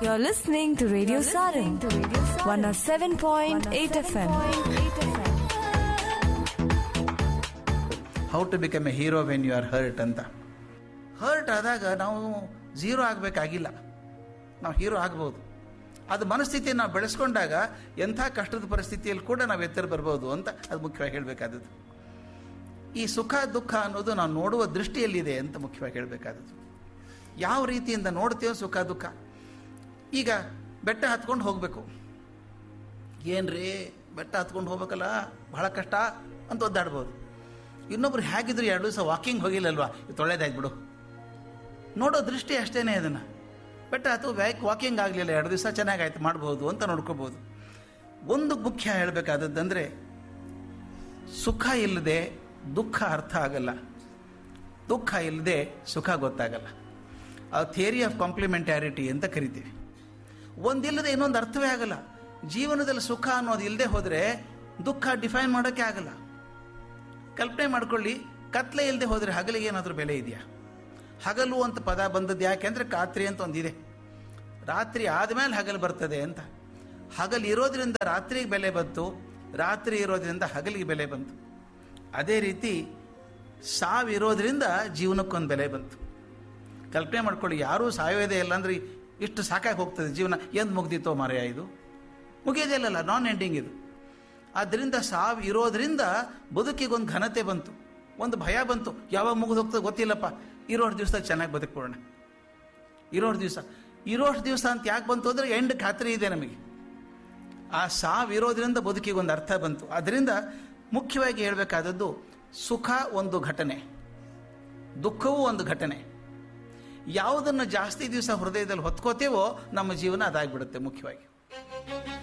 You're listening to Radio Sarin, 107.8 FM. How to become a hero when you are hurt ಅಂತ hurt ಆದಾಗ ನಾವು zero ಆಗಬೇಕಾಗಿಲ್ಲ ನಾವು hero ಆಗ್ಬೋದು ಅದು ಮನಸ್ಥಿತಿ ನಾವು ಬೆಳೆಸ್ಕೊಂಡಾಗ ಎಂಥ ಕಷ್ಟದ ಪರಿಸ್ಥಿತಿಯಲ್ಲಿ ಕೂಡ ನಾವು ಎತ್ತರ ಬರ್ಬೋದು ಅಂತ ಅದು ಮುಖ್ಯವಾಗಿ ಹೇಳಬೇಕಾದದ್ದು ಈ ಸುಖ ದುಃಖ ಅನ್ನೋದು ನಾವು ನೋಡುವ ದೃಷ್ಟಿಯಲ್ಲಿದೆ ಅಂತ ಮುಖ್ಯವಾಗಿ ಹೇಳಬೇಕಾದದ್ದು ಯಾವ ರೀತಿಯಿಂದ ನೋಡ್ತೀವೋ ಸುಖ ದುಃಖ ಈಗ ಬೆಟ್ಟ ಹತ್ಕೊಂಡು ಹೋಗಬೇಕು ಏನ್ರಿ ಬೆಟ್ಟ ಹತ್ಕೊಂಡು ಹೋಗ್ಬೇಕಲ್ಲ ಬಹಳ ಕಷ್ಟ ಅಂತ ಒದ್ದಾಡ್ಬೋದು ಇನ್ನೊಬ್ರು ಹೇಗಿದ್ರು ಎರಡು ದಿವಸ ವಾಕಿಂಗ್ ಹೋಗಿಲ್ಲಲ್ವಾ ಇದು ಒಳ್ಳೇದಾಯ್ತು ಬಿಡು ನೋಡೋ ದೃಷ್ಟಿ ಅಷ್ಟೇನೆ ಅದನ್ನು ಬೆಟ್ಟ ಅಥವಾ ವ್ಯಾಕ್ ವಾಕಿಂಗ್ ಆಗಲಿಲ್ಲ ಎರಡು ದಿವಸ ಚೆನ್ನಾಗಾಯ್ತು ಮಾಡ್ಬೋದು ಅಂತ ನೋಡ್ಕೋಬೋದು ಒಂದು ಮುಖ್ಯ ಹೇಳಬೇಕಾದದ್ದಂದರೆ ಸುಖ ಇಲ್ಲದೆ ದುಃಖ ಅರ್ಥ ಆಗಲ್ಲ ದುಃಖ ಇಲ್ಲದೆ ಸುಖ ಗೊತ್ತಾಗಲ್ಲ ಆ ಥಿಯರಿ ಆಫ್ ಕಾಂಪ್ಲಿಮೆಂಟ್ಯಾರಿಟಿ ಅಂತ ಕರಿತೀವಿ ಒಂದಿಲ್ಲದೆ ಇನ್ನೊಂದು ಅರ್ಥವೇ ಆಗಲ್ಲ ಜೀವನದಲ್ಲಿ ಸುಖ ಅನ್ನೋದು ಇಲ್ಲದೆ ಹೋದರೆ ದುಃಖ ಡಿಫೈನ್ ಮಾಡೋಕ್ಕೆ ಆಗಲ್ಲ ಕಲ್ಪನೆ ಮಾಡ್ಕೊಳ್ಳಿ ಕತ್ಲೆ ಇಲ್ಲದೆ ಹೋದರೆ ಹಗಲಿಗೆ ಏನಾದರೂ ಬೆಲೆ ಇದೆಯಾ ಹಗಲು ಅಂತ ಪದ ಬಂದದ್ದು ಯಾಕೆ ಅಂದರೆ ರಾತ್ರಿ ಅಂತ ಒಂದಿದೆ ರಾತ್ರಿ ಆದಮೇಲೆ ಹಗಲು ಬರ್ತದೆ ಅಂತ ಹಗಲು ಇರೋದ್ರಿಂದ ರಾತ್ರಿಗೆ ಬೆಲೆ ಬಂತು ರಾತ್ರಿ ಇರೋದ್ರಿಂದ ಹಗಲಿಗೆ ಬೆಲೆ ಬಂತು ಅದೇ ರೀತಿ ಸಾವಿರೋದ್ರಿಂದ ಜೀವನಕ್ಕೊಂದು ಬೆಲೆ ಬಂತು ಕಲ್ಪನೆ ಮಾಡ್ಕೊಳ್ಳಿ ಯಾರೂ ಸಾಯೋದೇ ಇಲ್ಲ ಅಂದರೆ ಇಷ್ಟು ಸಾಕಾಗಿ ಹೋಗ್ತದೆ ಜೀವನ ಎಂದು ಮುಗ್ದಿತ್ತೋ ಮಾರಾಯ ಇದು ಮುಗಿಯೋದೇ ಇಲ್ಲಲ್ಲ ನಾನ್ ಎಂಡಿಂಗ್ ಇದು ಆದ್ದರಿಂದ ಸಾವು ಇರೋದ್ರಿಂದ ಬದುಕಿಗೊಂದು ಘನತೆ ಬಂತು ಒಂದು ಭಯ ಬಂತು ಯಾವಾಗ ಮುಗಿದು ಹೋಗ್ತದೆ ಗೊತ್ತಿಲ್ಲಪ್ಪ ಇರೋಷ್ಟು ದಿವಸ ಚೆನ್ನಾಗಿ ಬದುಕ್ಬಿಡೋಣ ಇರೋಷ್ಟು ದಿವಸ ಇರೋಷ್ಟು ದಿವಸ ಅಂತ ಯಾಕೆ ಬಂತು ಅಂದರೆ ಎಂಡ್ ಖಾತ್ರಿ ಇದೆ ನಮಗೆ ಆ ಸಾವು ಇರೋದ್ರಿಂದ ಬದುಕಿಗೊಂದು ಅರ್ಥ ಬಂತು ಅದರಿಂದ ಮುಖ್ಯವಾಗಿ ಹೇಳಬೇಕಾದದ್ದು ಸುಖ ಒಂದು ಘಟನೆ ದುಃಖವೂ ಒಂದು ಘಟನೆ ಯಾವುದನ್ನು ಜಾಸ್ತಿ ದಿವಸ ಹೃದಯದಲ್ಲಿ ಹೊತ್ಕೋತೇವೋ ನಮ್ಮ ಜೀವನ ಅದಾಗಿಬಿಡುತ್ತೆ ಮುಖ್ಯವಾಗಿ